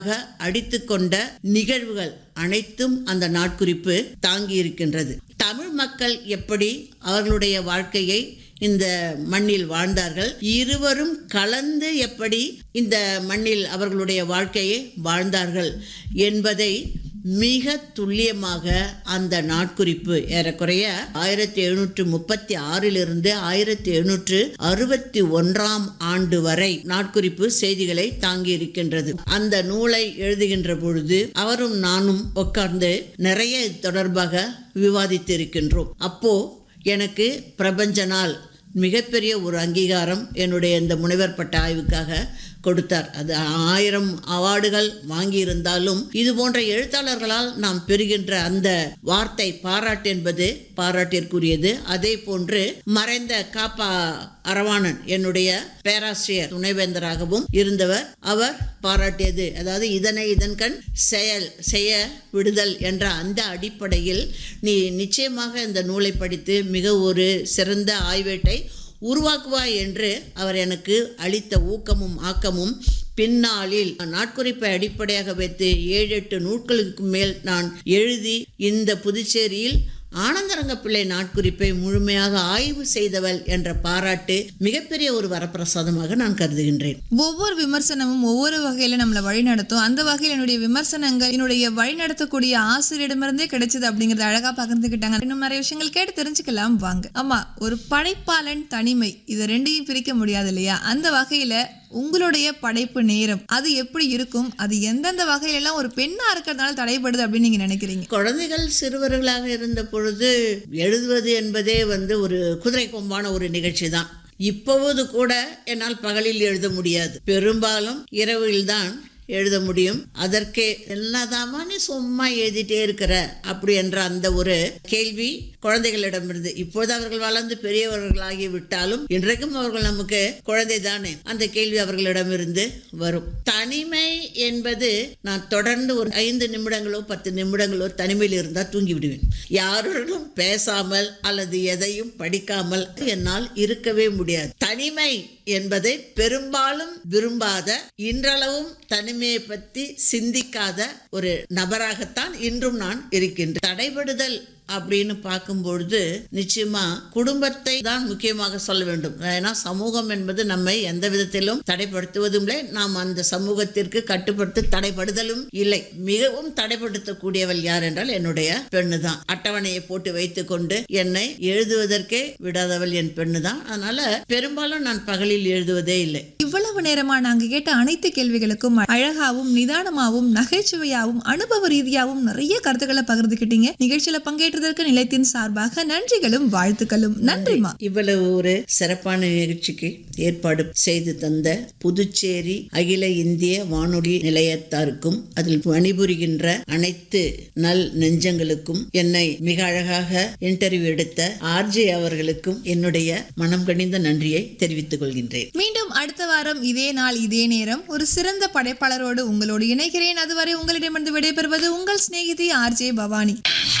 அடித்துக்கொண்ட நிகழ்வுகள் அனைத்தும் அந்த நாட்குறிப்பு தாங்கி இருக்கின்றது தமிழ் மக்கள் எப்படி அவர்களுடைய வாழ்க்கையை இந்த மண்ணில் வாழ்ந்தார்கள் இருவரும் கலந்து எப்படி இந்த மண்ணில் அவர்களுடைய வாழ்க்கையை வாழ்ந்தார்கள் என்பதை மிக துல்லியமாக அந்த நாட்குறிப்பு ஏறக்குறைய ஆயிரத்தி எழுநூற்று முப்பத்தி ஆறிலிருந்து ஆயிரத்தி எழுநூற்று அறுபத்தி ஒன்றாம் ஆண்டு வரை நாட்குறிப்பு செய்திகளை தாங்கி இருக்கின்றது அந்த நூலை எழுதுகின்ற பொழுது அவரும் நானும் உட்கார்ந்து நிறைய இது தொடர்பாக விவாதித்திருக்கின்றோம் அப்போ எனக்கு பிரபஞ்ச நாள் மிகப்பெரிய ஒரு அங்கீகாரம் என்னுடைய இந்த முனைவர் பட்ட ஆய்வுக்காக கொடுத்தார் அது ஆயிரம் அவார்டுகள் வாங்கியிருந்தாலும் இது போன்ற எழுத்தாளர்களால் நாம் பெறுகின்ற அந்த வார்த்தை பாராட்டு என்பது பாராட்டிற்குரியது அதே போன்று மறைந்த காப்பா அரவாணன் என்னுடைய பேராசிரியர் துணைவேந்தராகவும் இருந்தவர் அவர் பாராட்டியது அதாவது இதனை இதன்கண் செயல் செய்ய விடுதல் என்ற அந்த அடிப்படையில் நீ நிச்சயமாக இந்த நூலை படித்து மிக ஒரு சிறந்த ஆய்வேட்டை உருவாக்குவாய் என்று அவர் எனக்கு அளித்த ஊக்கமும் ஆக்கமும் பின்னாளில் நாட்குறிப்பை அடிப்படையாக வைத்து ஏழு எட்டு நூட்களுக்கு மேல் நான் எழுதி இந்த புதுச்சேரியில் ஆனந்தரங்க பிள்ளை நாட்குறிப்பை முழுமையாக ஆய்வு செய்தவள் என்ற பாராட்டு மிகப்பெரிய ஒரு வரப்பிரசாதமாக நான் கருதுகின்றேன் ஒவ்வொரு விமர்சனமும் ஒவ்வொரு வகையில நம்மளை வழிநடத்தும் அந்த வகையில் என்னுடைய விமர்சனங்கள் என்னுடைய வழிநடத்தக்கூடிய ஆசிரியரிடமிருந்தே கிடைச்சது அப்படிங்கறத அழகா பகிர்ந்துக்கிட்டாங்க இன்னும் நிறைய விஷயங்கள் கேட்டு தெரிஞ்சுக்கலாம் வாங்க ஆமா ஒரு படைப்பாளன் தனிமை இது ரெண்டையும் பிரிக்க முடியாது இல்லையா அந்த வகையில உங்களுடைய படைப்பு நேரம் அது எப்படி இருக்கும் அது எந்தெந்த வகையில எல்லாம் ஒரு பெண்ணா இருக்கிறதுனால தடைபடுது அப்படின்னு நீங்க நினைக்கிறீங்க குழந்தைகள் சிறுவர்களாக இருந்த பொழுது எழுதுவது என்பதே வந்து ஒரு குதிரை கொம்பான ஒரு நிகழ்ச்சி தான் இப்போது கூட என்னால் பகலில் எழுத முடியாது பெரும்பாலும் இரவில்தான் எழுத முடியும் அதற்கே என்னதாமா நீ சும்மா எழுதிட்டே இருக்கிற அப்படி என்ற அந்த ஒரு கேள்வி குழந்தைகளிடமிருந்து இப்போது அவர்கள் வளர்ந்து பெரியவர்களாகி விட்டாலும் இன்றைக்கும் அவர்கள் நமக்கு குழந்தை தானே அந்த கேள்வி அவர்களிடமிருந்து வரும் தனிமை என்பது நான் தொடர்ந்து ஒரு ஐந்து நிமிடங்களோ பத்து நிமிடங்களோ தனிமையில் இருந்தால் தூங்கி விடுவேன் யாருடனும் பேசாமல் அல்லது எதையும் படிக்காமல் என்னால் இருக்கவே முடியாது தனிமை என்பதை பெரும்பாலும் விரும்பாத இன்றளவும் தனிமையை பற்றி சிந்திக்காத ஒரு நபராகத்தான் இன்றும் நான் இருக்கின்றேன் தடைபடுதல் அப்படின்னு பார்க்கும்பொழுது நிச்சயமா குடும்பத்தை தான் முக்கியமாக சொல்ல வேண்டும் ஏன்னா சமூகம் என்பது நம்மை எந்த விதத்திலும் தடைப்படுத்துவதும் இல்லை நாம் அந்த சமூகத்திற்கு கட்டுப்படுத்த தடைப்படுதலும் இல்லை மிகவும் தடைப்படுத்தக்கூடியவள் யார் என்றால் என்னுடைய பெண்ணு தான் அட்டவணையை போட்டு வைத்துக்கொண்டு என்னை எழுதுவதற்கே விடாதவள் என் பெண்ணு தான் அதனால பெரும்பாலும் நான் பகலில் எழுதுவதே இல்லை இவ்வளவு நேரமா நாங்க கேட்ட அனைத்து கேள்விகளுக்கும் அழகாவும் நிதானமாவும் நகைச்சுவையாவும் அனுபவ ரீதியாவும் நிறைய கருத்துக்களை பகிர்ந்துக்கிட்டீங்க நிகழ்ச்சியில பங்கேற்றதற்கு நிலையத்தின் சார்பாக நன்றிகளும் வாழ்த்துக்களும் நன்றிமா இவ்வளவு ஒரு சிறப்பான நிகழ்ச்சிக்கு ஏற்பாடு செய்து தந்த புதுச்சேரி அகில இந்திய வானொலி நிலையத்தாருக்கும் அதில் பணிபுரிகின்ற அனைத்து நல் நெஞ்சங்களுக்கும் என்னை மிக அழகாக இன்டர்வியூ எடுத்த ஆர்ஜே அவர்களுக்கும் என்னுடைய மனம் கனிந்த நன்றியை தெரிவித்துக் கொள்கின்றேன் மீண்டும் அடுத்த வாரம் இதே நாள் இதே நேரம் ஒரு சிறந்த படைப்பாளரோடு உங்களோடு இணைகிறேன் அதுவரை உங்களிடமிருந்து விடைபெறுவது உங்கள் சிநேகிதி ஆர்ஜே பவானி